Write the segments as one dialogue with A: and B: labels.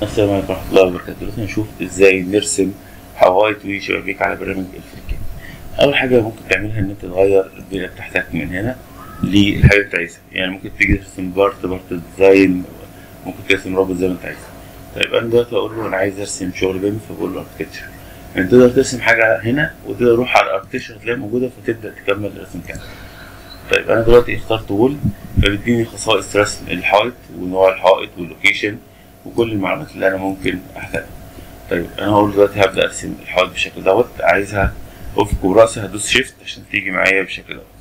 A: السلام عليكم ورحمة الله وبركاته دلوقتي هنشوف ازاي نرسم حوايط وشبابيك على برنامج الفريكات أول حاجة ممكن تعملها إن أنت تغير البيئة بتاعتك من هنا للحاجة اللي أنت عايزها يعني ممكن تيجي ترسم بارت بارت ديزاين ممكن ترسم رابط زي ما أنت عايز طيب أنا دلوقتي أقول له أنا عايز أرسم شغل جامد فبقول له أركتشر يعني تقدر ترسم حاجة هنا وتقدر تروح على الأركتشر تلاقيها موجودة فتبدأ تكمل الرسم كامل طيب أنا دلوقتي اخترت وول فبيديني خصائص رسم الحائط ونوع الحائط واللوكيشن وكل المعلومات اللي انا ممكن احتاجها طيب انا هقول دلوقتي هبدا ارسم الحائط بالشكل دوت عايزها افق وراسي هدوس شيفت عشان تيجي معايا بالشكل دوت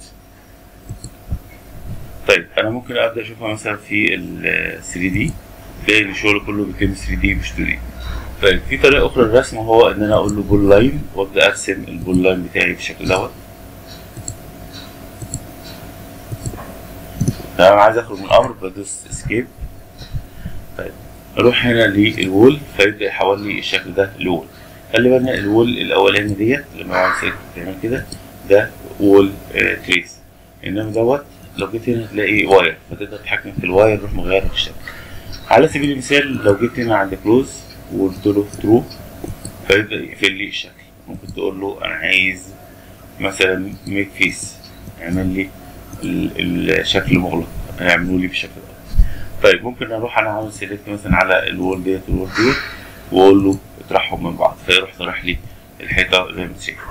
A: طيب انا ممكن ابدا اشوفها مثلا في ال 3 دي تلاقي الشغل كله بيتم 3 دي مش 2 دي طيب في طريقه اخرى للرسم وهو ان انا اقول له بول لاين وابدا ارسم البول لاين بتاعي بالشكل دوت تمام عايز اخرج من الامر بدوس اسكيب طيب اروح هنا للوول فيبدا يحول لي الشكل ده لوول خلي بالنا الوول الاولاني ديت لما اعمل سيلكت تعمل كده ده وول آه تريس انما دوت لو جيت هنا تلاقي واير فتقدر تتحكم في الواير تروح مغير في الشكل على سبيل المثال لو جيت هنا عند كلوز وقلت له ترو فيبدا يقفل لي الشكل ممكن تقول له انا عايز مثلا ميك فيس اعمل لي الشكل مغلق هيعملوا لي بالشكل ده طيب ممكن اروح انا عامل سيلكت مثلا على الوول ديت والوول ديت واقول له اطرحهم من بعض فيروح طرح لي الحيطه زي ما انت شايف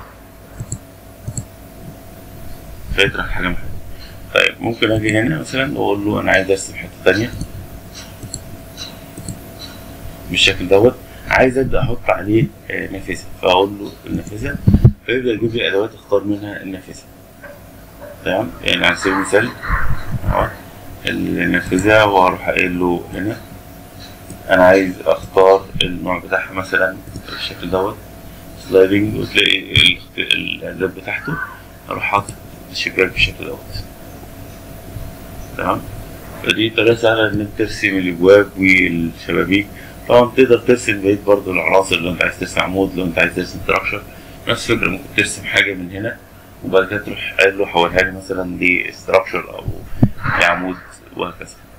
A: فيطرح حاجه من حاجة. طيب ممكن اجي هنا مثلا واقول له انا عايز ارسم حته تانية بالشكل دوت عايز ابدا احط عليه نافذه فاقول له النافذه فيبدا يجيب لي ادوات اختار منها النافذه تمام يعني على سبيل المثال اهو النافذة وهروح قايل له هنا أنا عايز أختار النوع بتاعها مثلا بالشكل دوت سلايدنج وتلاقي الأعداد بتاعته أروح حاطط الشباك بالشكل دوت تمام فدي طريقة سهلة إن أنت ترسم الأبواب والشبابيك طبعا تقدر ترسم بقية برضه العناصر لو أنت عايز ترسم عمود لو أنت عايز ترسم تراكشر نفس الفكرة ممكن ترسم حاجة من هنا وبعد كده تروح قايل له حولها لي مثلا لستراكشر أو لعمود وهكذا